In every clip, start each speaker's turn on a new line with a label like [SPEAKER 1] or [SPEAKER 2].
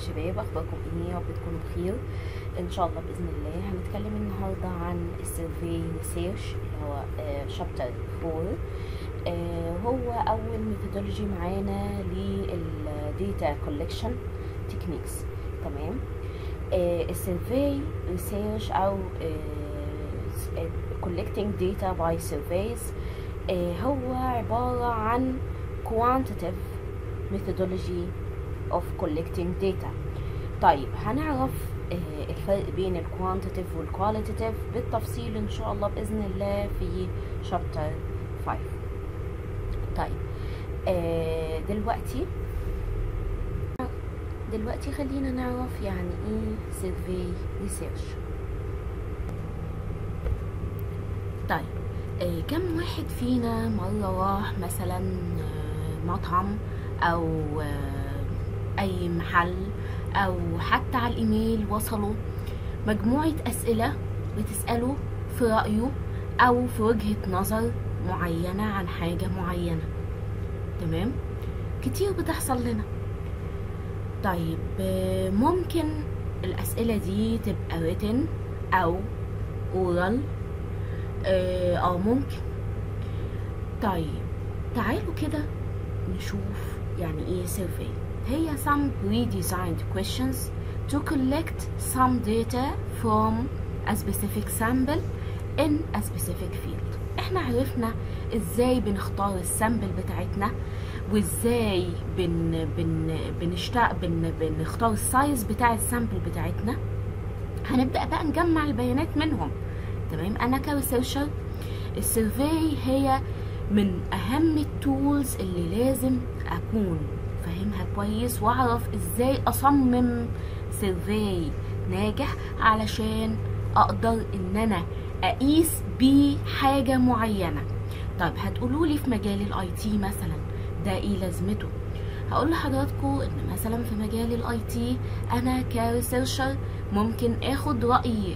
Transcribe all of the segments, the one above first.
[SPEAKER 1] شباب اخباركم ايه يا رب تكونوا بخير ان شاء الله باذن الله هنتكلم النهارده عن السيرفي ريسيرش اللي هو شابتر 4 آه، هو اول ميثودولوجي معانا للديتا كولكشن تكنيكس تمام السيرفي ريسيرش او collecting data by surveys آه، هو عبارة عن quantitative methodology of collecting data طيب هنعرف آه، الفرق بين الكوانتيتيف والكواليتيف بالتفصيل ان شاء الله باذن الله في شابتر 5 طيب آه، دلوقتي دلوقتي خلينا نعرف يعني ايه سيرفي ريسيرش طيب آه، كم واحد فينا مرة راح مثلا آه، مطعم أو آه، أي محل أو حتى على الإيميل وصلوا مجموعة أسئلة بتسأله في رأيه أو في وجهة نظر معينة عن حاجة معينة تمام كتير بتحصل لنا طيب آه، ممكن الأسئلة دي تبقى written أو oral اه أو ممكن طيب تعالوا كده نشوف يعني ايه survey هي some pre-designed questions to collect some data from a specific sample in a specific field احنا عرفنا ازاي بنختار السامبل بتاعتنا وازاي بن بن بنشتغل بن بنختار السايز بتاع السامبل بتاعتنا هنبدأ بقى نجمع البيانات منهم تمام انا كريسيرشر السيرفي هي من اهم التولز اللي لازم اكون فاهمها كويس واعرف ازاي اصمم سيرفي ناجح علشان اقدر ان انا اقيس بيه حاجة معينة طيب هتقولوا لي في مجال الاي تي مثلا ده ايه لازمته هقول لحضراتكم ان مثلا في مجال الاي تي انا كريسيرشر ممكن اخد راي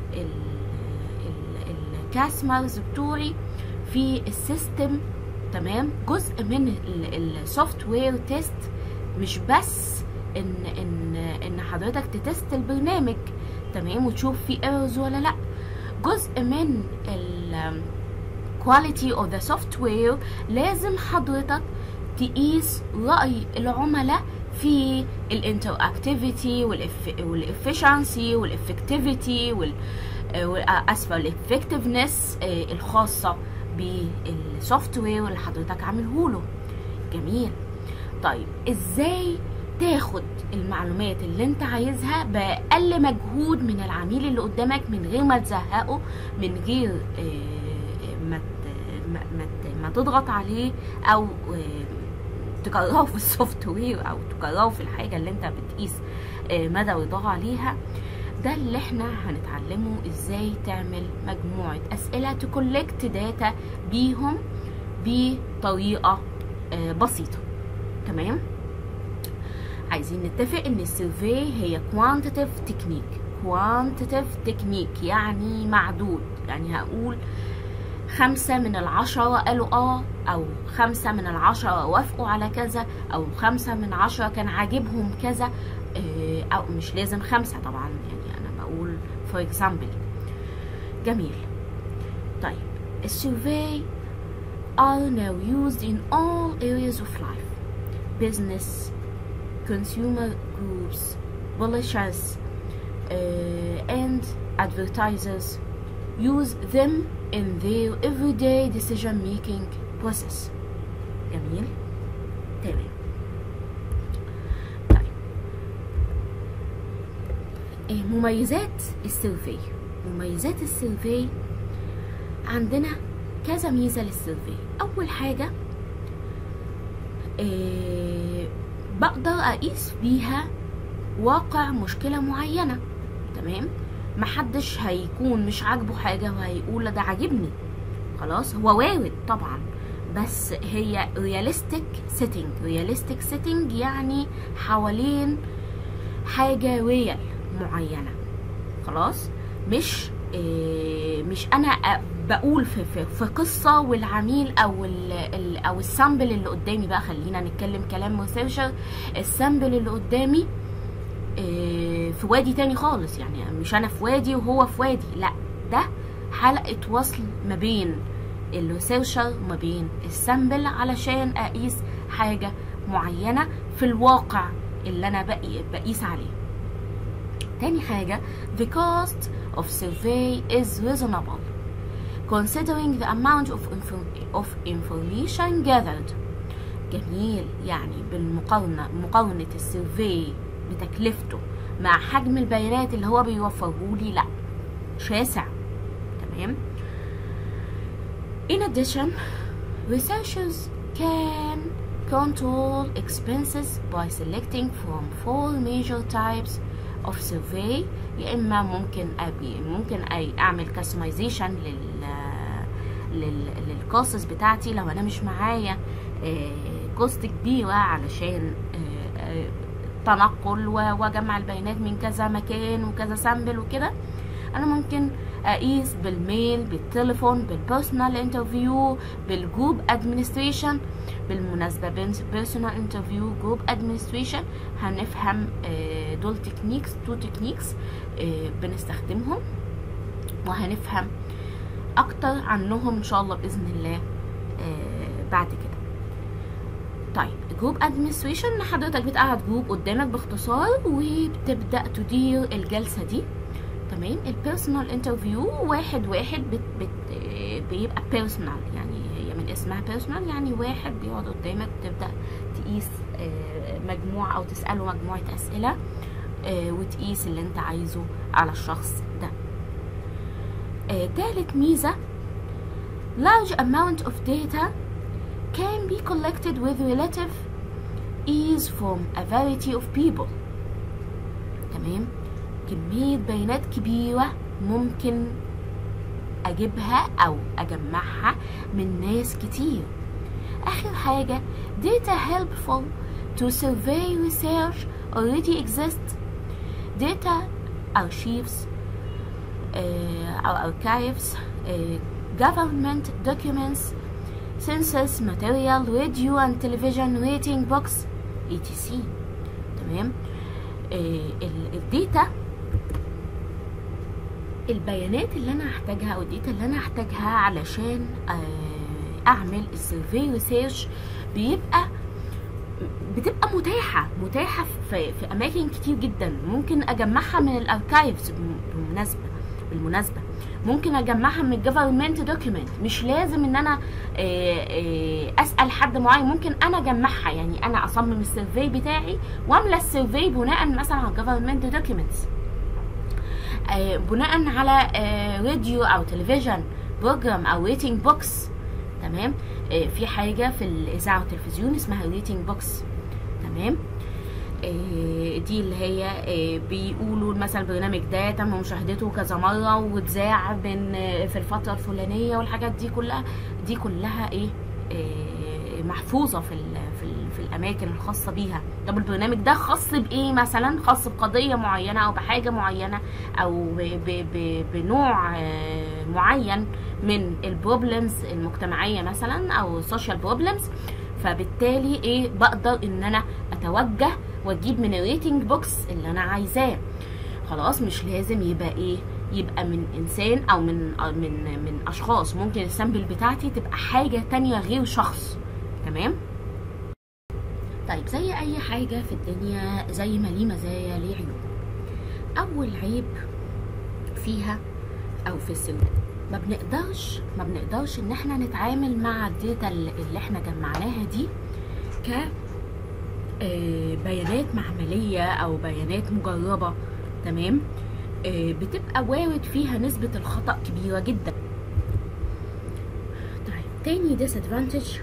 [SPEAKER 1] الكاستمرز بتوعي في السيستم تمام جزء من السوفت وير تيست مش بس ان ان ان حضرتك تتست البرنامج تمام وتشوف فيه ايرورز ولا لا جزء من ال quality of the software لازم حضرتك تقيس رأي العملاء في الانتر اكتيفيتي والافشنسي والافكتيفيتي وال اسفل الافكتفنس الخاصة بالسوفت وير اللي حضرتك عامله له جميل طيب ازاي تاخد المعلومات اللي انت عايزها بأقل مجهود من العميل اللي قدامك من غير ما تزهقه من غير ما ما ما تضغط عليه او تكرهه في السوفت وير او تكرهه في الحاجه اللي انت بتقيس مدى رضاه عليها ده اللي احنا هنتعلمه ازاي تعمل مجموعه اسئله تكولكت داتا بيهم بطريقه بسيطه تمام عايزين نتفق ان السيرفي هي كوانتيتيف تكنيك كوانتيتيف تكنيك يعني معدود يعني هقول خمسة من العشرة قالوا اه او خمسة من العشرة وافقوا على كذا او خمسة من عشرة كان عاجبهم كذا او مش لازم خمسة طبعا يعني انا بقول for example جميل طيب السيرفي are now used in all areas of life business consumer groups publishers uh, and advertisers use them in their everyday decision making process جميل تمام طيب إيه مميزات السيرفي مميزات السيرفي عندنا كذا ميزة للسيرفي أول حاجة إيه بقدر أقيس بيها واقع مشكلة معينة تمام محدش هيكون مش عاجبه حاجة وهيقول ده عاجبني خلاص هو وارد طبعا بس هي رياليستيك سيتنج رياليستيك سيتنج يعني حوالين حاجة ريال معينة خلاص مش إيه مش انا بقول في, في, في قصه والعميل او ال ال او السامبل اللي قدامي بقى خلينا نتكلم كلام ريسيرشر السامبل اللي قدامي إيه في وادي تاني خالص يعني مش انا في وادي وهو في وادي لا ده حلقة وصل ما بين الريسيرشر وما بين السامبل علشان اقيس حاجة معينة في الواقع اللي انا بقي بقيس عليه تاني حاجة the cost of survey is reasonable considering the amount of, info- of information gathered جميل يعني بالمقارنة مقارنة السيرفي بتكلفته مع حجم البيانات اللي هو بيوفره لي لا شاسع تمام In addition, researchers can control expenses by selecting from four major types of survey يا اما ممكن أبي ممكن أي اعمل customization لل لل للكوستس بتاعتي لو انا مش معايا كوست كبيره علشان آه، آه، تنقل و- واجمع البيانات من كذا مكان وكذا سامبل وكده انا ممكن اقيس بالميل بالتليفون بالبيرسونال انترفيو بالجروب ادمنستريشن بالمناسبه بيرسونال انترفيو جروب ادمنستريشن هنفهم آه، دول تكنيكس تو تكنيكس بنستخدمهم وهنفهم اكتر عنهم ان شاء الله باذن الله آه، بعد كده طيب جروب ادمنستريشن حضرتك بتقعد جروب قدامك باختصار وبتبدا تدير الجلسه دي تمام البيرسونال انترفيو واحد واحد بت بت آه، بيبقى بيرسونال يعني هي من اسمها بيرسونال يعني واحد بيقعد قدامك تبدا تقيس آه، مجموعه او تساله مجموعه اسئله آه، وتقيس اللي انت عايزه على الشخص ده آه، تالت ميزة large amount of data can be collected with relative ease from a variety of people تمام كمية بيانات كبيرة ممكن أجيبها أو أجمعها من ناس كتير آخر حاجة data helpful to survey research already exist data archives uh, our archives, uh, government documents, census material, radio and television rating books, etc. تمام uh, الداتا البيانات اللي انا هحتاجها او الداتا اللي انا هحتاجها علشان uh, اعمل السيرفي ريسيرش بيبقى بتبقى متاحة متاحة في, في أماكن كتير جدا ممكن أجمعها من الأركايفز بالمناسبة بالمناسبة ممكن أجمعها من الجفرمنت دوكيمنت مش لازم إن أنا آه، آه، أسأل حد معين ممكن أنا أجمعها يعني أنا أصمم السيرفي بتاعي وأملى السيرفي بناء مثلا على الجفرمنت دوكيمنتس بناء على راديو أو تلفزيون بروجرام أو ريتنج بوكس تمام آه، في حاجة في الإذاعة والتلفزيون اسمها ريتنج بوكس تمام آه، دي اللي هي آه، بيقولوا مثلا البرنامج ده تم مشاهدته كذا مرة واتذاع من آه، في الفترة الفلانية والحاجات دي كلها دي كلها ايه آه، محفوظة في ال في, ال في الأماكن الخاصة بيها طب البرنامج ده خاص بإيه مثلا خاص بقضية معينة أو بحاجة معينة أو ب ب ب بنوع آه، معين من البروبلمز المجتمعية مثلا أو السوشيال بروبلمز فبالتالي ايه بقدر ان انا اتوجه واجيب من الريتنج بوكس اللي انا عايزاه خلاص مش لازم يبقى ايه يبقى من انسان او من من من اشخاص ممكن السامبل بتاعتي تبقى حاجه تانية غير شخص تمام طيب زي اي حاجه في الدنيا زي ما ليه مزايا ليه عيوب اول عيب فيها او في السلوك ما بنقدرش ما بنقدرش ان احنا نتعامل مع الداتا اللي اللي احنا جمعناها دي ك آه، بيانات معملية او بيانات مجربة تمام آه، بتبقى وارد فيها نسبة الخطأ كبيرة جدا طيب تاني disadvantage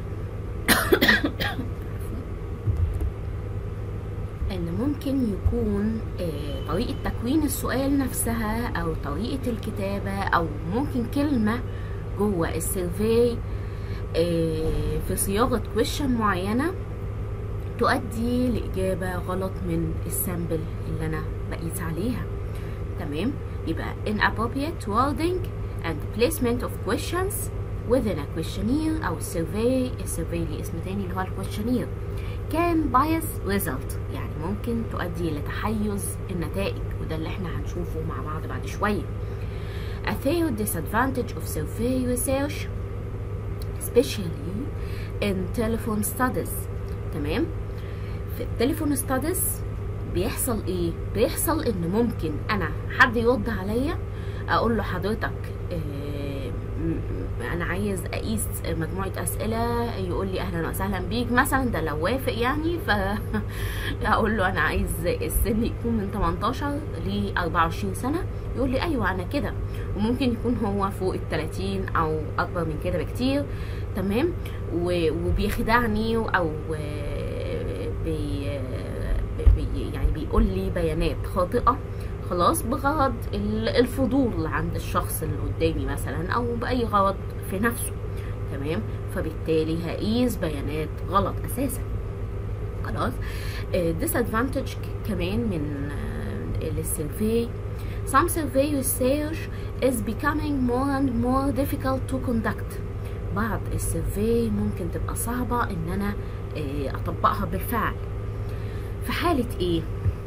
[SPEAKER 1] ان ممكن يكون آه، طريقة تكوين السؤال نفسها او طريقة الكتابة او ممكن كلمة جوه السيرفي آه، في صياغة question معينة تؤدي لإجابة غلط من السامبل اللي أنا بقيس عليها تمام يبقى inappropriate wording and placement of questions within a questionnaire أو survey السيرفي ليه اسم تاني اللي هو الكويشنير can bias result يعني ممكن تؤدي لتحيز النتائج وده اللي احنا هنشوفه مع بعض بعد شوية A third disadvantage of survey research especially in telephone studies تمام في التليفون ستاديز بيحصل ايه بيحصل ان ممكن انا حد يرد عليا اقول له حضرتك آه، م- انا عايز اقيس مجموعه اسئله يقول لي اهلا وسهلا بيك مثلا ده لو وافق يعني ف اقول له انا عايز السن يكون من 18 ل 24 سنه يقول لي ايوه انا كده وممكن يكون هو فوق ال 30 او اكبر من كده بكتير تمام و- وبيخدعني او آه، بي بي يعني بيقول لي بيانات خاطئه خلاص بغرض ال- الفضول عند الشخص اللي قدامي مثلا او باي غرض في نفسه تمام فبالتالي هقيس بيانات غلط اساسا خلاص ديس ادفانتج كمان من آه، السيرفي some survey research is becoming more and more difficult to conduct بعض السيرفي ممكن تبقى صعبة ان انا آه، اطبقها بالفعل في حالة ايه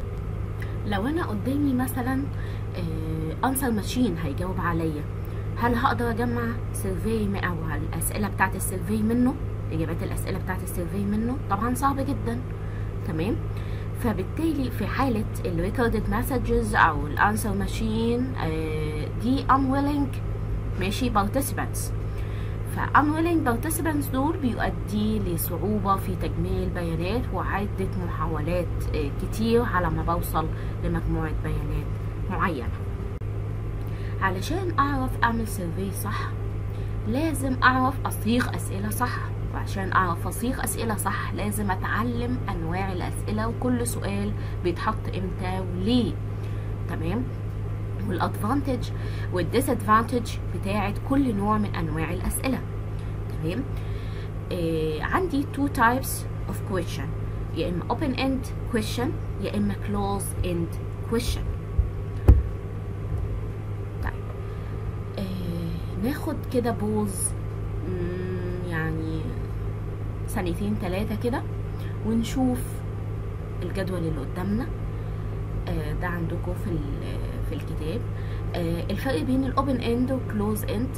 [SPEAKER 1] لو انا قدامي مثلا انسر ماشين هيجاوب عليا هل هقدر اجمع سيرفي م- او الاسئله بتاعت السيرفي منه اجابات الاسئله بتاعت السيرفي منه طبعا صعب جدا تمام فبالتالي في حالة الريكوردد مسجز أو الأنسر ماشين دي unwilling ماشي participants ف unwilling participants دول بيؤدي لصعوبة في تجميع البيانات وعدة محاولات آه، كتير على ما بوصل لمجموعة بيانات معينة علشان أعرف أعمل سيرفي صح لازم أعرف أصيغ أسئلة صح وعشان أعرف أصيغ أسئلة صح لازم أتعلم أنواع الأسئلة وكل سؤال بيتحط إمتى وليه تمام والادفانتج والديسادفانتج بتاعت كل نوع من انواع الاسئله تمام آه عندي two types of question يا اما open end question يا اما close end question طيب آه ناخد كده بوز مم، يعني ثانيتين ثلاثة كده ونشوف الجدول اللي قدامنا آه، ده عندكم في ال- في الكتاب آه، الفرق بين الاوبن اند والكلوز اند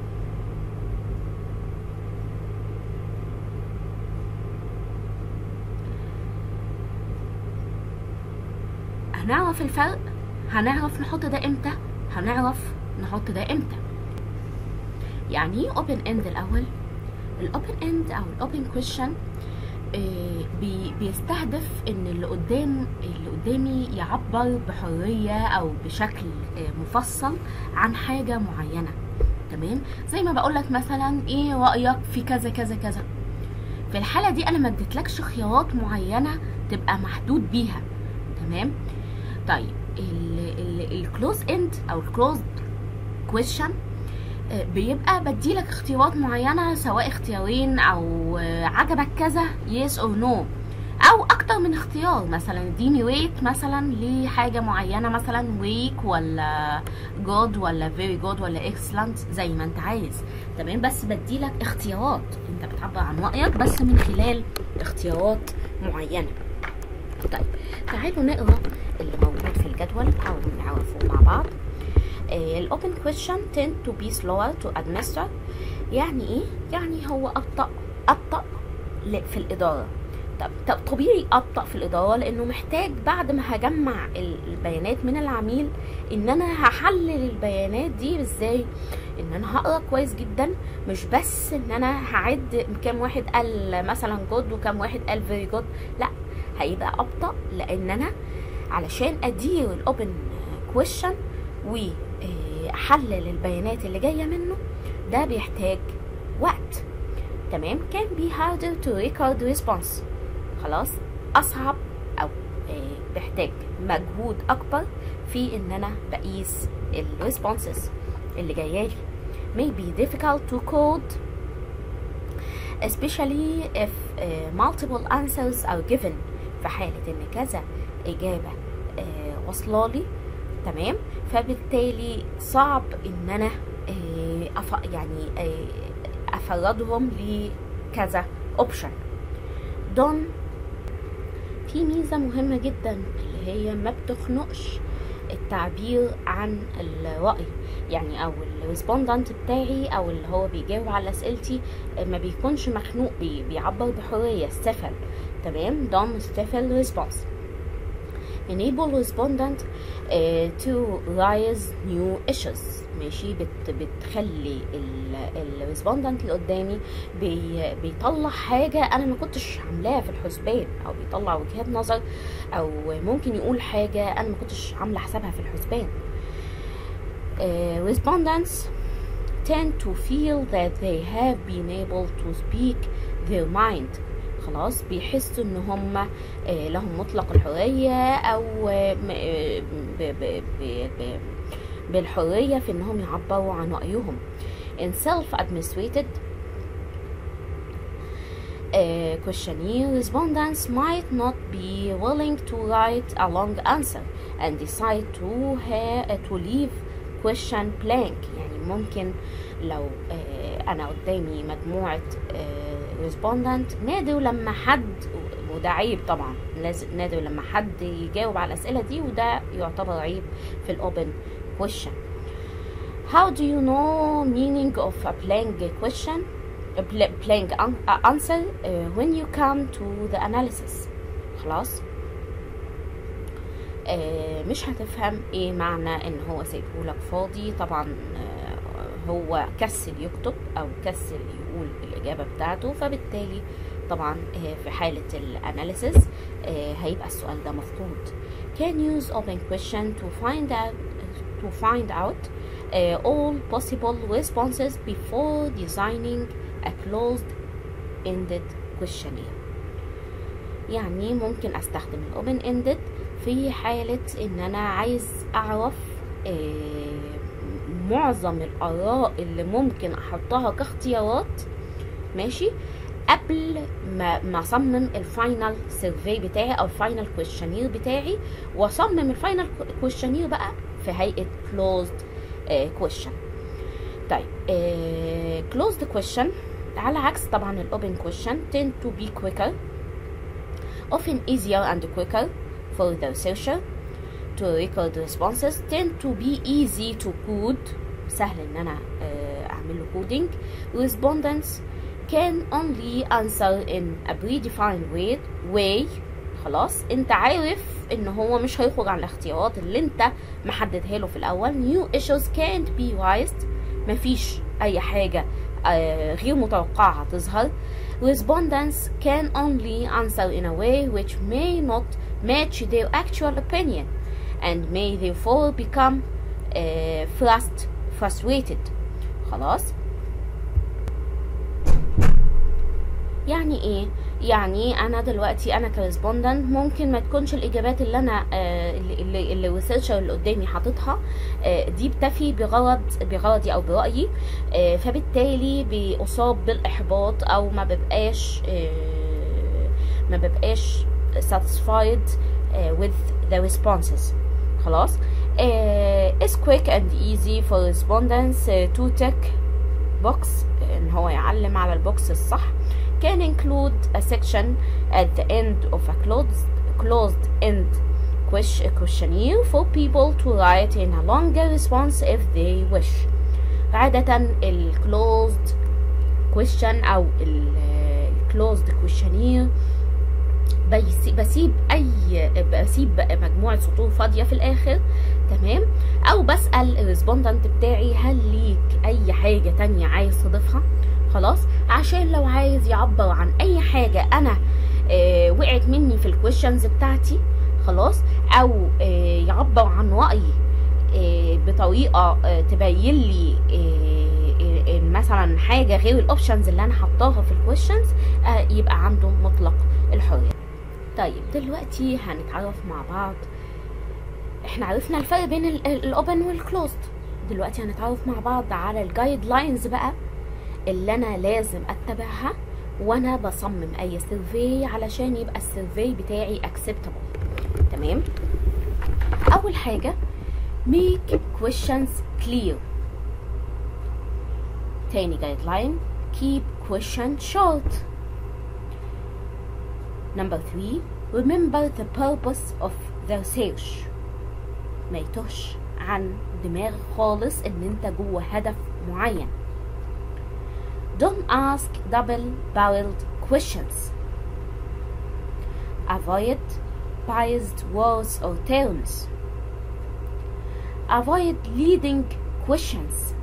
[SPEAKER 1] هنعرف الفرق هنعرف نحط ده امتى هنعرف نحط ده امتى يعني ايه اوبن اند الاول الاوبن اند او الاوبن كويشن بي بيستهدف ان اللي قدام اللي قدامي يعبر بحريه او بشكل آه، مفصل عن حاجه معينه تمام زي ما بقول لك مثلا ايه رايك في كذا كذا كذا في الحاله دي انا ما اديتلكش خيارات معينه تبقى محدود بيها تمام طيب الكلوز اند او الكلوز كويشن بيبقى بديلك اختيارات معينة سواء اختيارين او آه، عجبك كذا yes or no او اكتر من اختيار مثلا اديني ويت مثلا لحاجة معينة مثلا weak ولا good ولا very good ولا excellent زي ما انت عايز تمام بس بديلك اختيارات انت بتعبر عن رأيك بس من خلال اختيارات معينة طيب تعالوا نقرا اللي موجود في الجدول او نعرفه مع بعض الاوبن كويشن tend to be slower to administer يعني ايه يعني هو ابطا ابطا ل- في الاداره طب طب طبيعي ابطا في الاداره لانه محتاج بعد ما هجمع ال- البيانات من العميل ان انا هحلل البيانات دي ازاي ان انا هقرا كويس جدا مش بس ان انا هعد كام واحد قال مثلا جود وكام واحد قال فيري جود لا هيبقى ابطا لان انا علشان ادير الاوبن كويشن واحلل البيانات اللي جايه منه ده بيحتاج وقت تمام كان بي harder to record response خلاص اصعب او آه، بيحتاج مجهود اكبر في ان انا بقيس الريسبونسز اللي جايه لي may be difficult to code especially if uh, multiple answers are given في حالة ان كذا اجابة uh, واصله لي تمام فبالتالي صعب ان انا uh, أف... يعني uh, افردهم لكذا اوبشن دون في ميزة مهمة جدا اللي هي ما بتخنقش التعبير عن الرأي يعني او الريسبوندنت بتاعي او اللي هو بيجاوب على اسئلتي ما بيكونش مخنوق بي بيعبر بحرية استفل تمام دوم استفل ريسبونس enable respondent uh, to raise new issues ماشي بت بتخلي الريسبوندنت اللي قدامي بي بيطلع حاجة أنا ما كنتش عاملاها في الحسبان أو بيطلع وجهات نظر أو ممكن يقول حاجة أنا ما كنتش عاملة حسابها في الحسبان uh, respondents tend to feel that they have been able to speak their mind خلاص بيحسوا ان هم لهم مطلق الحرية او بالحرية في انهم يعبروا عن رأيهم in self-administrated uh, questionnaire respondents might not be willing to write a long answer and decide to, ha- to leave question blank يعني ممكن لو uh, انا قدامي مجموعة uh, respondent نادر لما حد وده عيب طبعا لازم نادر لما حد يجاوب على الاسئله دي وده يعتبر عيب في الاوبن question how do you know meaning of a blank question a blank answer uh, when you come to the analysis خلاص آه مش هتفهم ايه معنى ان هو سايبهولك فاضي طبعا آه هو كسل يكتب او كسل يقول الاجابه بتاعته فبالتالي طبعا في حالة الاناليسيس هيبقى السؤال ده مفقود can use open question to find out to find out uh, all possible responses before designing a closed ended questionnaire يعني ممكن استخدم الاوبن ended في حالة ان انا عايز اعرف uh, معظم الاراء اللي ممكن احطها كاختيارات ماشي قبل ما ما اصمم الفاينل سيرفي بتاعي او الفاينل كويشنير بتاعي واصمم الفاينل كويشنير بقى في هيئه كلوزد كويشن طيب كلوزد كويشن على عكس طبعا الاوبن كويشن tend to be quicker often easier and quicker for the researcher to record responses tend to be easy to code سهل ان انا اعمل له كودينج respondents can only answer in a predefined way, way خلاص انت عارف ان هو مش هيخرج عن الاختيارات اللي انت محددها له في الاول new issues can't be raised مفيش اي حاجة آه غير متوقعة هتظهر respondents can only answer in a way which may not match their actual opinion and may therefore become uh, frust frustrated خلاص يعني ايه يعني انا دلوقتي انا كريسبوندنت ممكن ما تكونش الاجابات اللي انا آه اللي اللي الريسيرشر اللي قدامي حاططها آه دي بتفي بغرض بغرضي او برايي آه فبالتالي بيصاب بالاحباط او ما ببقاش ما ببقاش satisfied with the responses خلاص it's quick and easy for respondents to tick box ان هو يعلم على البوكس الصح can include a section at the end of a closed, closed end questionnaire for people to write in a longer response if they wish. عادة ال closed question أو ال closed questionnaire بسيب أي بسيب مجموعة سطور فاضية في الآخر تمام أو بسأل الريسبوندنت بتاعي هل ليك أي حاجة تانية عايز تضيفها خلاص عشان لو عايز يعبر عن اي حاجه انا آه وقعت مني في الكويشنز بتاعتي خلاص او آه يعبر عن رايي آه بطريقه آه تبين لي آه آه مثلا حاجه غير الاوبشنز اللي انا حطاها في الكويشنز آه يبقى عنده مطلق الحريه طيب دلوقتي هنتعرف مع بعض احنا عرفنا الفرق بين الاوبن والكلوزد دلوقتي هنتعرف مع بعض على الجايد لاينز بقى اللي انا لازم اتبعها وانا بصمم اي سيرفي علشان يبقى السيرفي بتاعي acceptable تمام اول حاجه make questions clear تاني جايد لاين keep question short number 3 remember the purpose of the research ما يتوهش عن دماغ خالص ان انت جوه هدف معين don't ask double barreled questions avoid biased words or terms avoid leading questions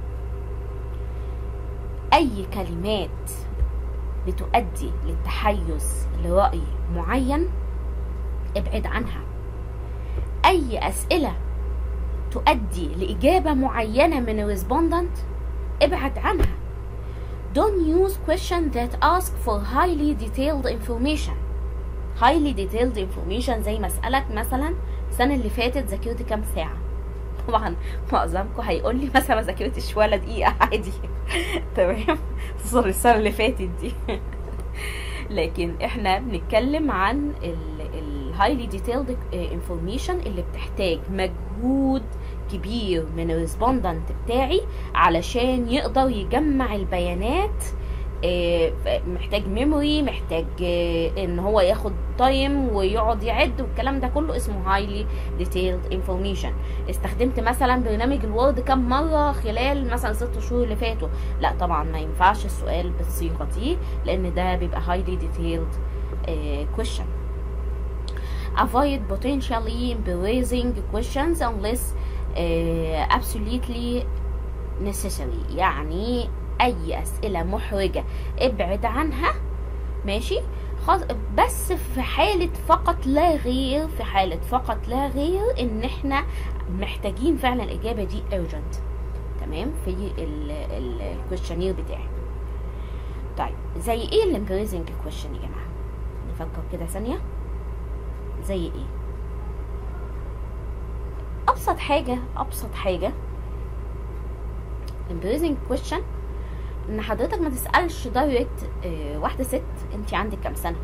[SPEAKER 1] أي كلمات بتؤدي للتحيز لرأي معين ابعد عنها أي أسئلة تؤدي لإجابة معينة من الريسبوندنت ابعد عنها Don't use questions that ask for highly detailed information highly detailed information زي مسألة مثلا السنة اللي فاتت ذاكرت كام ساعة طبعا معظمكم هيقول لي مثلا ما ذاكرتش ولا دقيقة عادي تمام خصوصا السنة اللي فاتت دي لكن احنا بنتكلم عن الهايلي ديتيلد انفورميشن اللي بتحتاج مجهود كبير من الريسبوندنت بتاعي علشان يقدر يجمع البيانات آه، محتاج ميموري محتاج آه، ان هو ياخد تايم ويقعد يعد والكلام ده كله اسمه هايلي ديتيلد انفورميشن استخدمت مثلا برنامج الوورد كم مره خلال مثلا ست شهور اللي فاتوا لا طبعا ما ينفعش السؤال بالصيغه دي لان ده بيبقى هايلي ديتيلد question avoid potentially embarrassing questions unless uh, absolutely necessary يعني اي اسئله محرجه ابعد عنها ماشي خاص بس في حالة فقط لا غير في حالة فقط لا غير ان احنا محتاجين فعلا الاجابة دي urgent تمام في الكويشنير بتاعي طيب زي ايه الامبريزنج كويشن يا جماعة نفكر كده ثانية زي ايه ابسط حاجة ابسط حاجة امبريزنج كويشن ان حضرتك ما تسالش دايركت اه واحده ست انت عندك كام سنه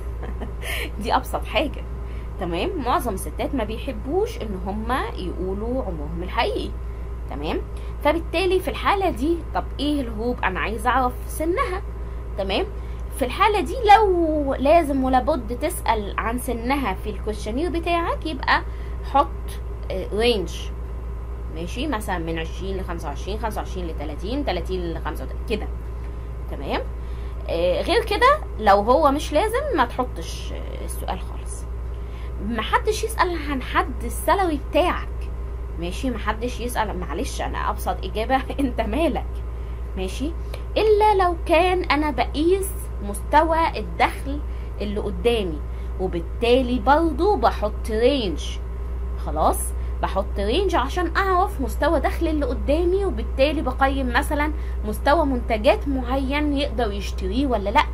[SPEAKER 1] دي ابسط حاجه تمام معظم الستات ما بيحبوش ان هما يقولوا عمرهم الحقيقي تمام فبالتالي في الحاله دي طب ايه الهروب انا عايزه اعرف سنها تمام في الحالة دي لو لازم ولابد تسأل عن سنها في الكوشنير بتاعك يبقى حط رينج ماشي مثلا من 20 ل 25 25 ل 30 30 ل 35 كده تمام آه غير كده لو هو مش لازم ما تحطش السؤال خالص محدش يسال عن حد السلوي بتاعك ماشي محدش يسال معلش انا ابسط اجابه انت مالك ماشي الا لو كان انا بقيس مستوى الدخل اللي قدامي وبالتالي برضو بحط رينج خلاص بحط رينج عشان اعرف مستوى دخل اللي قدامي وبالتالي بقيم مثلا مستوى منتجات معين يقدر يشتريه ولا لا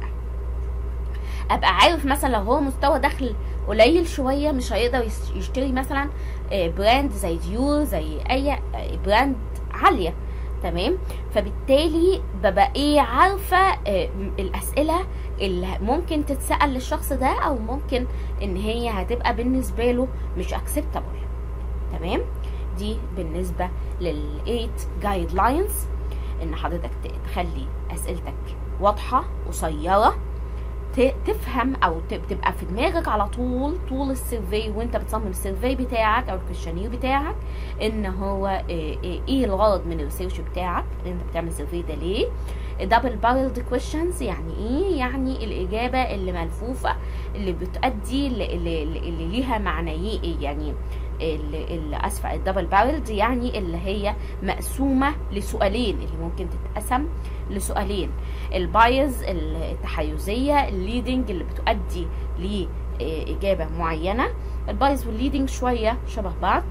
[SPEAKER 1] ابقى عارف مثلا لو هو مستوى دخل قليل شويه مش هيقدر يشتري مثلا براند زي ديور زي اي براند عاليه تمام فبالتالي ببقى ايه عارفه الاسئله اللي ممكن تتسال للشخص ده او ممكن ان هي هتبقى بالنسبه له مش اكسبتابل تمام دي بالنسبه للايت جايد لاينز ان حضرتك تخلي اسئلتك واضحه قصيره تفهم او تبقى في دماغك على طول طول السيرفي وانت بتصمم السيرفي بتاعك او الكويشنير بتاعك ان هو ايه الغرض من الريسيرش بتاعك انت بتعمل سيرفي ده ليه دبل بارلد كويشنز يعني ايه يعني الاجابه اللي ملفوفه اللي بتؤدي اللي, اللي ليها معنيين يعني اللي اسفه الدبل بارلد يعني اللي هي مقسومه لسؤالين اللي ممكن تتقسم لسؤالين البايز التحيزيه الليدنج اللي بتؤدي لاجابه معينه البايز والليدنج شويه شبه بعض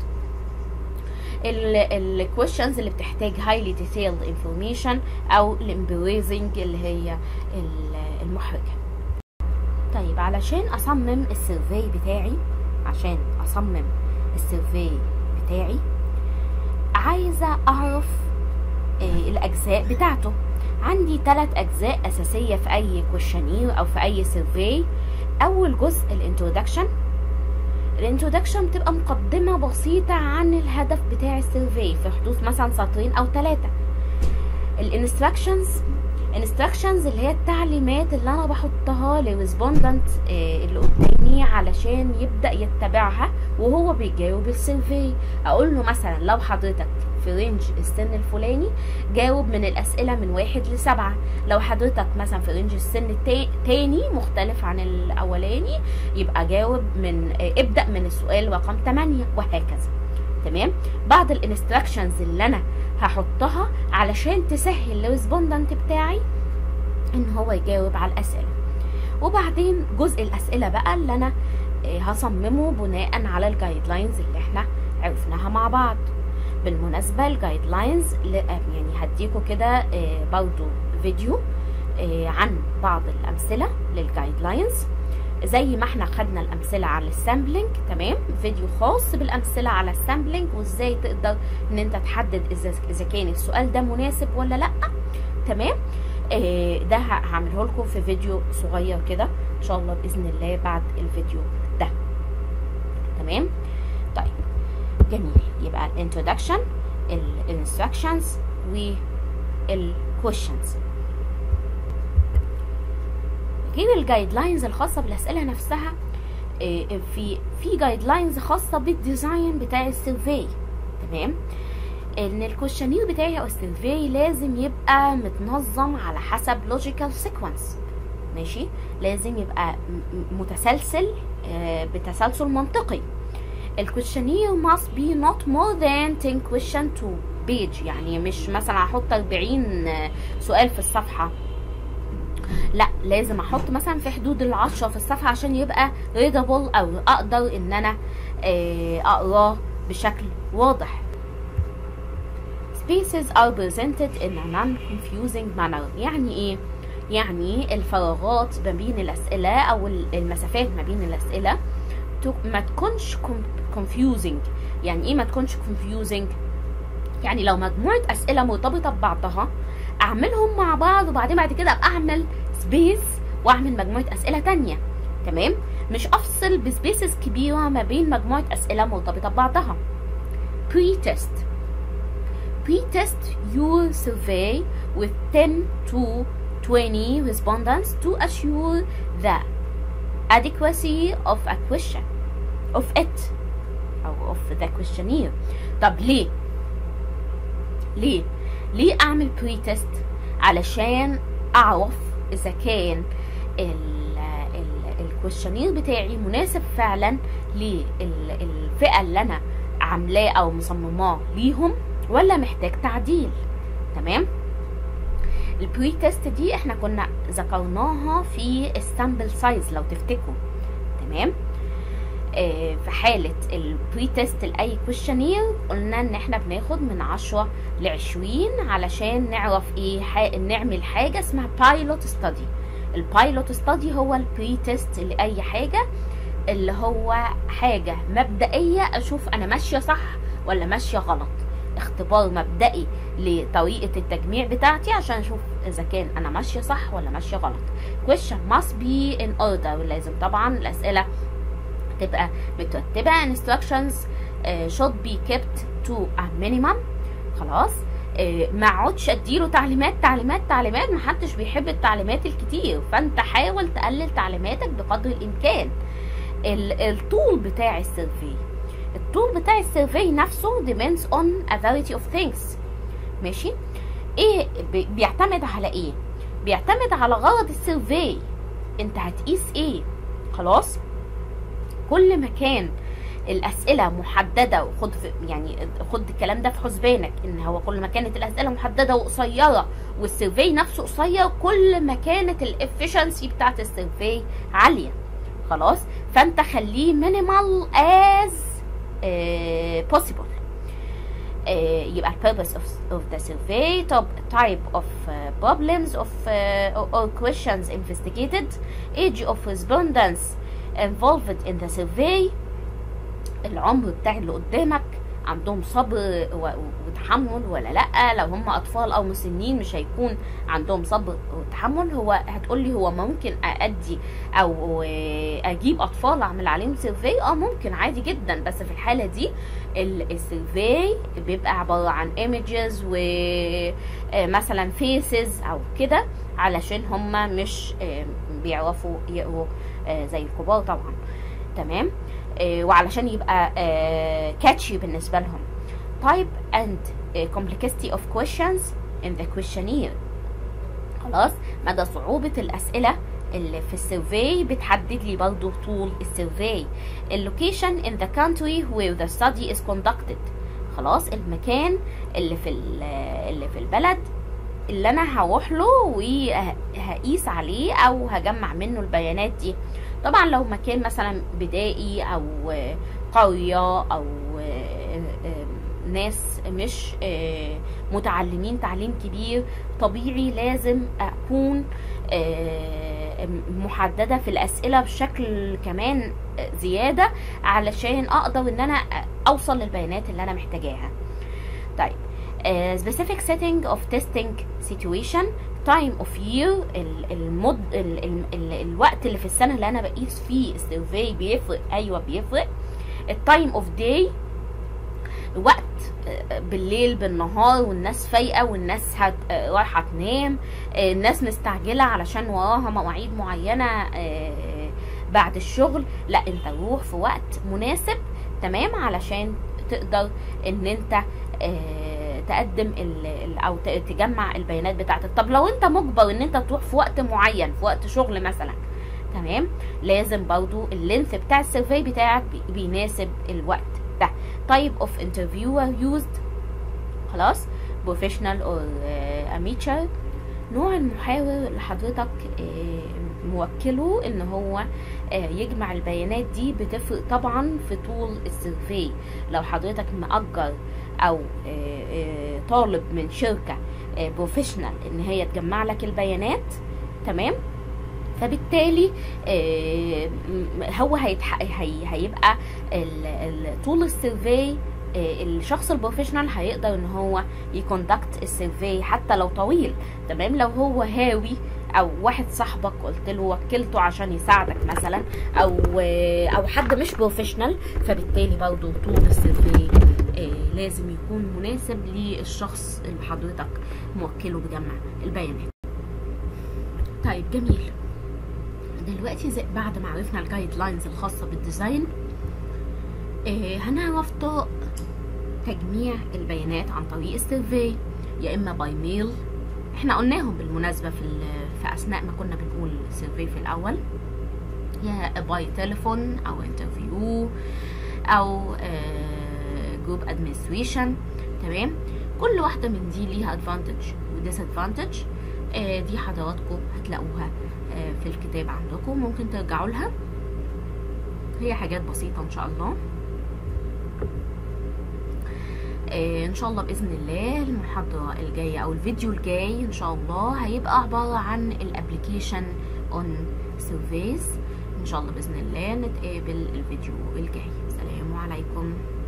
[SPEAKER 1] الكويشنز اللي بتحتاج highly detailed information او الامبريزنج اللي هي المحرجه طيب علشان اصمم السيرفي بتاعي عشان اصمم السيرفي بتاعي عايزه اعرف الاجزاء بتاعته عندي ثلاث اجزاء اساسيه في اي كويشنير او في اي سيرفي اول جزء الانترودكشن الانترودكشن بتبقى مقدمة بسيطة عن الهدف بتاع السيرفي في حدود مثلا سطرين او ثلاثة الانستراكشنز instructions اللي هي التعليمات اللي انا بحطها للريسبوندنت اللي قدامي علشان يبدا يتبعها وهو بيجاوب السيرفي اقول له مثلا لو حضرتك في رينج السن الفلاني جاوب من الاسئله من واحد لسبعه لو حضرتك مثلا في رينج السن التاني مختلف عن الاولاني يبقى جاوب من آه، ابدا من السؤال رقم 8 وهكذا تمام بعض الانستراكشنز اللي انا هحطها علشان تسهل الريسبوندنت بتاعي ان هو يجاوب على الاسئله وبعدين جزء الاسئله بقى اللي انا آه، هصممه بناء على الجايد لاينز اللي احنا عرفناها مع بعض بالمناسبه الجايد لاينز يعني هديكوا كده آه، برضو فيديو آه، عن بعض الامثله للجايد لاينز زي ما احنا خدنا الامثله على السامبلنج تمام فيديو خاص بالامثله على السامبلنج وازاي تقدر ان انت تحدد اذا اذا كان السؤال ده مناسب ولا لا تمام آه ده ه- هعمله لكم في فيديو صغير كده ان شاء الله باذن الله بعد الفيديو ده تمام طيب جميل يبقى الانترودكشن الانستراكشنز والكويشنز غير الجايد لاينز الخاصه بالاسئله نفسها آه، في في جايد لاينز خاصه بالديزاين بتاع السيرفي تمام ان الكوشنير بتاعي او السيرفي لازم يبقى متنظم على حسب لوجيكال سيكونس ماشي لازم يبقى م- م- متسلسل آه، بتسلسل منطقي الكوشنير must be not more than 10 question to page يعني مش مثلا هحط 40 سؤال في الصفحه لا لازم احط مثلا في حدود العشرة في الصفحة عشان يبقى readable او اقدر ان انا آه، اقراه بشكل واضح spaces are presented in a non-confusing manner يعني ايه يعني الفراغات ما بين الاسئله او المسافات ما بين الاسئله تو- ما تكونش com- confusing يعني ايه ما تكونش confusing يعني لو مجموعه اسئله مرتبطه ببعضها اعملهم مع بعض وبعدين بعد كده ابقى اعمل سبيس واعمل مجموعه اسئله تانية تمام مش افصل بسبيسز كبيره ما بين مجموعه اسئله مرتبطه ببعضها pre-test pre-test your survey with 10 to 20 respondents to assure the adequacy of a question of it او of the questionnaire طب ليه ليه ليه اعمل بري تيست علشان اعرف اذا كان الكويشنير بتاعي مناسب فعلا للفئه اللي انا عاملاه او مصمماه ليهم ولا محتاج تعديل تمام البري تيست دي احنا كنا ذكرناها في السامبل سايز لو تفتكروا تمام آه، في حالة البري تيست لأي كويشنير قلنا إن إحنا بناخد من عشرة لعشرين علشان نعرف إيه ح... نعمل حاجة اسمها بايلوت ستادي البايلوت ستادي هو البري تيست لأي حاجة اللي هو حاجة مبدئية أشوف أنا ماشية صح ولا ماشية غلط اختبار مبدئي لطريقة التجميع بتاعتي عشان أشوف إذا كان أنا ماشية صح ولا ماشية غلط question must be in order لازم طبعا الأسئلة تبقى مترتبة instructions uh, should be kept to a minimum خلاص آه، ما اقعدش اديله تعليمات تعليمات تعليمات محدش بيحب التعليمات الكتير فانت حاول تقلل تعليماتك بقدر الامكان ال- الطول بتاع السيرفي الطول بتاع السيرفي نفسه depends on a variety of things ماشي ايه بي- بيعتمد على ايه بيعتمد على غرض السيرفي انت هتقيس ايه خلاص كل ما كان الاسئله محدده وخد في يعني خد الكلام ده في حسبانك ان هو كل ما كانت الاسئله محدده وقصيره والسيرفي نفسه قصير كل ما كانت الافشنسي بتاعت السيرفي عاليه خلاص فانت خليه مينيمال از possible آه، يبقى purpose of, of the survey top type of uh, problems of uh, or, or questions investigated age of respondents involved in the survey العمر بتاع اللي قدامك عندهم صبر وتحمل ولا لا لو هم اطفال او مسنين مش هيكون عندهم صبر وتحمل هو هتقولي هو ممكن ادي او اجيب اطفال اعمل عليهم سيرفي اه ممكن عادي جدا بس في الحاله دي السيرفي بيبقى عباره عن ايمجز ومثلا فيسز او كده علشان هم مش بيعرفوا يقروا زي الكبار طبعا تمام وعلشان يبقى كاتشي بالنسبه لهم type and complexity of questions in the questionnaire خلاص مدى صعوبة الأسئلة اللي في السيرفي بتحدد لي برضو طول السيرفي اللوكيشن in the country where the study is conducted خلاص المكان اللي في اللي في البلد اللي انا هروح له وهقيس عليه او هجمع منه البيانات دي طبعا لو مكان مثلا بدائي او قرية او ناس مش متعلمين تعليم كبير طبيعي لازم اكون محددة في الاسئلة بشكل كمان زيادة علشان اقدر ان انا اوصل للبيانات اللي انا محتاجاها طيب Uh, specific setting of testing situation time of year المد ال ال ال الوقت اللي في السنه اللي انا بقيس فيه السيرفي بيفرق ايوه بيفرق التايم اوف داي وقت بالليل بالنهار والناس فايقه والناس هت... رايحه تنام الناس مستعجله علشان وراها مواعيد معينه بعد الشغل لا انت روح في وقت مناسب تمام علشان تقدر ان انت تقدم ال او تجمع البيانات بتاعتك طب لو انت مجبر ان انت تروح في وقت معين في وقت شغل مثلا تمام لازم برضو اللينث بتاع السيرفي بتاعك بيناسب الوقت ده type of interviewer used خلاص professional or uh, amateur نوع المحاور اللي حضرتك موكله ان هو يجمع البيانات دي بتفرق طبعا في طول السيرفي لو حضرتك مأجر او طالب من شركة بروفيشنال ان هي تجمع لك البيانات تمام فبالتالي هو هيبقى طول السيرفي الشخص البروفيشنال هيقدر ان هو يكوندكت السيرفي حتى لو طويل تمام لو هو هاوي او واحد صاحبك قلت له وكلته عشان يساعدك مثلا او او حد مش بروفيشنال فبالتالي برضه طول السيرفي لازم يكون مناسب للشخص اللي حضرتك موكله بجمع البيانات طيب جميل دلوقتي زي بعد ما عرفنا الجايد لاينز الخاصه بالديزاين آه هنعرف طرق تجميع البيانات عن طريق السيرفي يا اما باي ميل احنا قلناهم بالمناسبه في في اثناء ما كنا بنقول سيرفي في الاول يا باي تليفون او انترفيو او جروب ادمنستريشن تمام كل واحده من دي ليها ادفانتج وديس ادفانتج دي حضراتكم هتلاقوها آه في الكتاب عندكم ممكن ترجعوا لها هي حاجات بسيطه ان شاء الله ان شاء الله باذن الله المحاضره الجايه او الفيديو الجاي ان شاء الله هيبقى عباره عن الابلكيشن اون سيرفيس ان شاء الله باذن الله نتقابل الفيديو الجاي سلام عليكم